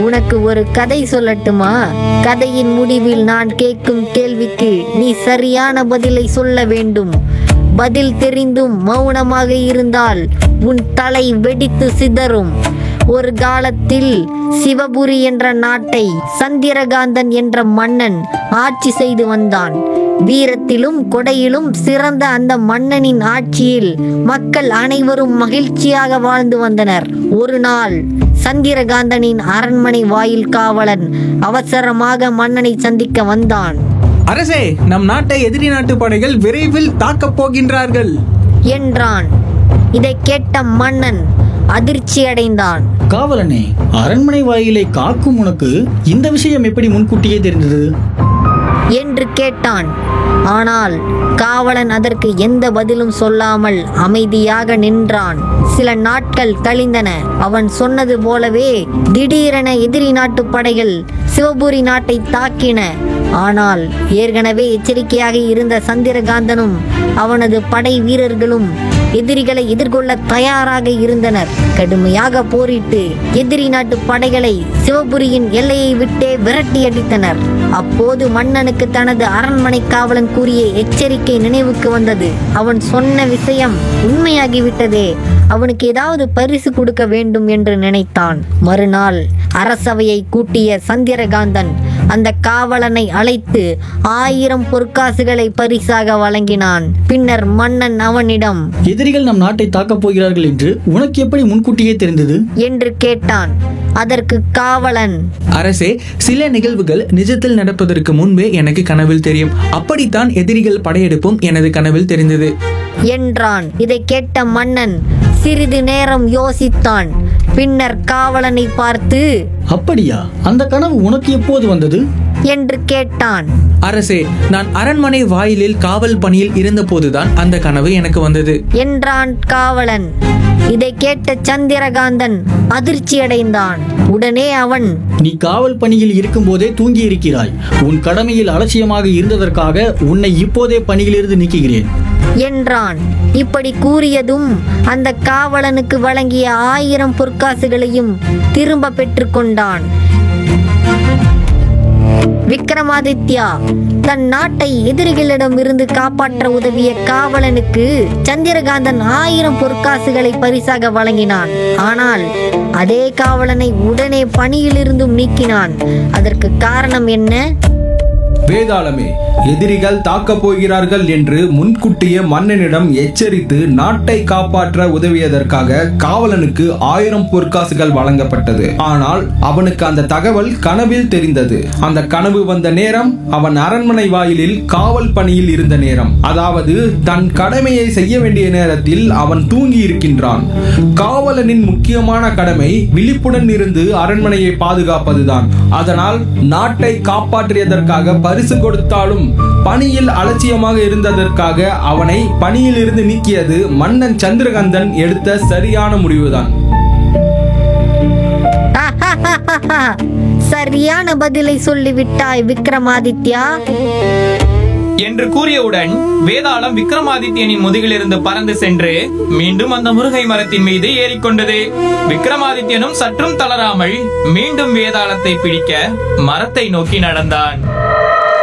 உனக்கு ஒரு கதை சொல்லட்டுமா கதையின் முடிவில் நான் கேட்கும் கேள்விக்கு நீ சரியான பதிலை சொல்ல வேண்டும் பதில் தெரிந்தும் மௌனமாக இருந்தால் உன் தலை வெடித்து சிதறும் ஒரு காலத்தில் சிவபுரி என்ற நாட்டை சந்திரகாந்தன் என்ற மன்னன் ஆட்சி செய்து வந்தான் வீரத்திலும் கொடையிலும் சிறந்த அந்த மன்னனின் ஆட்சியில் மக்கள் அனைவரும் மகிழ்ச்சியாக வாழ்ந்து வந்தனர் ஒரு நாள் சந்திரகாந்தனின் அரண்மனை வாயில் காவலன் அவசரமாக மன்னனை சந்திக்க வந்தான் அரசே நம் நாட்டை எதிரி நாட்டு படைகள் விரைவில் தாக்கப் போகின்றார்கள் என்றான் இதை கேட்ட மன்னன் அதிர்ச்சி அடைந்தான் காவலனே அரண்மனை வாயிலை காக்கும் உனக்கு இந்த விஷயம் எப்படி முன்கூட்டியே தெரிந்தது என்று கேட்டான் ஆனால் காவலன் அதற்கு எந்த பதிலும் சொல்லாமல் அமைதியாக நின்றான் சில நாட்கள் கழிந்தன அவன் சொன்னது போலவே திடீரென எதிரி நாட்டு படைகள் சிவபுரி நாட்டை தாக்கின ஆனால் ஏற்கனவே எச்சரிக்கையாக இருந்த சந்திரகாந்தனும் அவனது படை வீரர்களும் எதிரிகளை எதிர்கொள்ள தயாராக இருந்தனர் கடுமையாக போரிட்டு எதிரி நாட்டு படைகளை சிவபுரியின் எல்லையை விட்டே விரட்டி அடித்தனர் அப்போது மன்னனுக்கு தனது அரண்மனை காவலன் கூறிய எச்சரிக்கை நினைவுக்கு வந்தது அவன் சொன்ன விஷயம் உண்மையாகிவிட்டதே அவனுக்கு ஏதாவது பரிசு கொடுக்க வேண்டும் என்று நினைத்தான் மறுநாள் அரசவையை கூட்டிய சந்திரகாந்தன் அந்த காவலனை அழைத்து ஆயிரம் பொற்காசுகளை பரிசாக வழங்கினான் பின்னர் மன்னன் அவனிடம் எதிரிகள் நம் நாட்டை தாக்கப் போகிறார்கள் என்று உனக்கு எப்படி முன்கூட்டியே தெரிந்தது என்று கேட்டான் அதற்கு காவலன் அரசே சில நிகழ்வுகள் நிஜத்தில் நடப்பதற்கு முன்பே எனக்கு கனவில் தெரியும் அப்படித்தான் எதிரிகள் படையெடுப்பும் எனது கனவில் தெரிந்தது என்றான் இதை கேட்ட மன்னன் சிறிது நேரம் யோசித்தான் பின்னர் காவலனை பார்த்து அப்படியா அந்த கனவு உனக்கு எப்போது வந்தது என்று கேட்டான் அரசே நான் அரண்மனை வாயிலில் காவல் பணியில் இருந்தபோதுதான் அந்த கனவு எனக்கு வந்தது என்றான் காவலன் இதை கேட்ட சந்திரகாந்தன் அதிர்ச்சியடைந்தான் உடனே அவன் நீ காவல் பணியில் இருக்கும்போதே தூங்கி இருக்கிறாய் உன் கடமையில் அலட்சியமாக இருந்ததற்காக உன்னை இப்போதே பணியிலிருந்து நீக்குகிறேன் என்றான் இப்படி கூறியதும் அந்த காவலனுக்கு வழங்கிய ஆயிரம் பொற்காசுகளையும் திரும்ப பெற்றுக்கொண்டான் விக்ரமாதித்யா தன் நாட்டை எதிரிகளிடம் இருந்து காப்பாற்ற உதவிய காவலனுக்கு சந்திரகாந்தன் ஆயிரம் பொற்காசுகளை பரிசாக வழங்கினான் ஆனால் அதே காவலனை உடனே பணியிலிருந்தும் நீக்கினான் அதற்கு காரணம் என்ன வேதாளமே எதிரிகள் தாக்கப் போகிறார்கள் என்று முன்கூட்டிய மன்னனிடம் எச்சரித்து நாட்டை காப்பாற்ற உதவியதற்காக காவலனுக்கு ஆயிரம் பொற்காசுகள் வழங்கப்பட்டது ஆனால் அவனுக்கு அந்த தகவல் கனவில் தெரிந்தது அந்த கனவு வந்த நேரம் அவன் அரண்மனை வாயிலில் காவல் பணியில் இருந்த நேரம் அதாவது தன் கடமையை செய்ய வேண்டிய நேரத்தில் அவன் தூங்கி இருக்கின்றான் காவலனின் முக்கியமான கடமை விழிப்புடன் இருந்து அரண்மனையை பாதுகாப்பதுதான் அதனால் நாட்டை காப்பாற்றியதற்காக பரிசு கொடுத்தாலும் பணியில் அலட்சியமாக இருந்ததற்காக அவனை பணியில் இருந்து நீக்கியது மன்னன் சந்திரகந்தன் எடுத்த சரியான முடிவுதான் சரியான பதிலை சொல்லிவிட்டாய் விக்ரமாதித்யா என்று கூறியவுடன் வேதாளம் விக்ரமாதித்யனின் முதுகிலிருந்து பறந்து சென்று மீண்டும் அந்த முருகை மரத்தின் மீது ஏறிக்கொண்டது விக்ரமாதித்யனும் சற்றும் தளராமல் மீண்டும் வேதாளத்தை பிடிக்க மரத்தை நோக்கி நடந்தான்